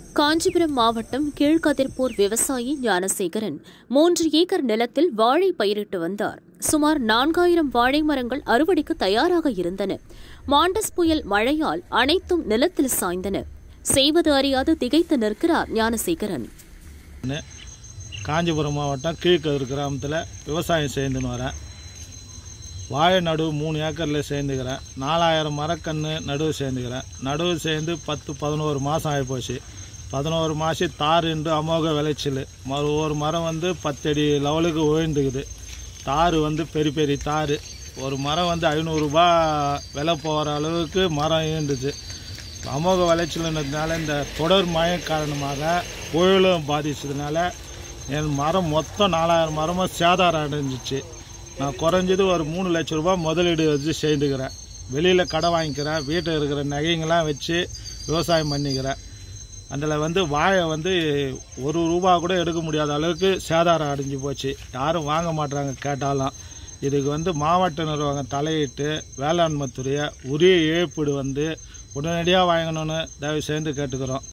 காஞ்சிபுரம் மாவட்டம் கீழ்கதிர்பூர் விவசாயி ஞானசேகரன் மூன்று ஏக்கர் நிலத்தில் வாழை பயிரிட்டு வந்தார் சுமார் நான்காயிரம் வாழை மரங்கள் அறுவடைக்கு தயாராக இருந்தன மாண்டஸ் புயல் மழையால் அனைத்தும் நிலத்தில் சாய்ந்தன செய்வது அறியாது திகைத்து நிற்கிறார் ஞானசேகரன் காஞ்சிபுரம் மாவட்டம் கீழ்கதிர் கிராமத்தில் விவசாயம் செய்துன்னு வரேன் வாழை நடுவு மூணு ஏக்கரில் சேர்ந்துக்கிறேன் நாலாயிரம் மரக்கன்று நடுவு சேர்ந்துக்கிறேன் நடுவு சேர்ந்து பத்து பதினோரு மாதம் ஆகிப்போச்சு பதினோரு மாதம் தார் என்று அமோக விளைச்சல் மறு ஒரு மரம் வந்து பத்தடி லெவலுக்கு உயர்ந்துக்குது தார் வந்து பெரிய பெரிய தார் ஒரு மரம் வந்து ஐநூறுரூபா விலை போகிற அளவுக்கு மரம் ஈண்டுச்சு அமோக விளைச்சல்ன்றதுனால இந்த தொடர் மழை காரணமாக புயலும் பாதிச்சதுனால என் மரம் மொத்தம் நாலாயிரம் மரமும் சேதாரம் அடைஞ்சிச்சு நான் குறைஞ்சது ஒரு மூணு லட்ச ரூபாய் முதலீடு வச்சு செய்துக்கிறேன் வெளியில் கடை வாங்கிக்கிறேன் வீட்டில் இருக்கிற நகைங்கெல்லாம் வச்சு விவசாயம் பண்ணிக்கிறேன் அதில் வந்து வாழை வந்து ஒரு ரூபா கூட எடுக்க முடியாத அளவுக்கு சேதாரம் அடைஞ்சு போச்சு யாரும் வாங்க மாட்றாங்க கேட்டாலும் இதுக்கு வந்து மாவட்ட நிர்வாகம் தலையிட்டு வேளாண்மை துறையை உரிய இழப்பீடு வந்து உடனடியாக வாங்கணும்னு தயவு செய்து கேட்டுக்கிறோம்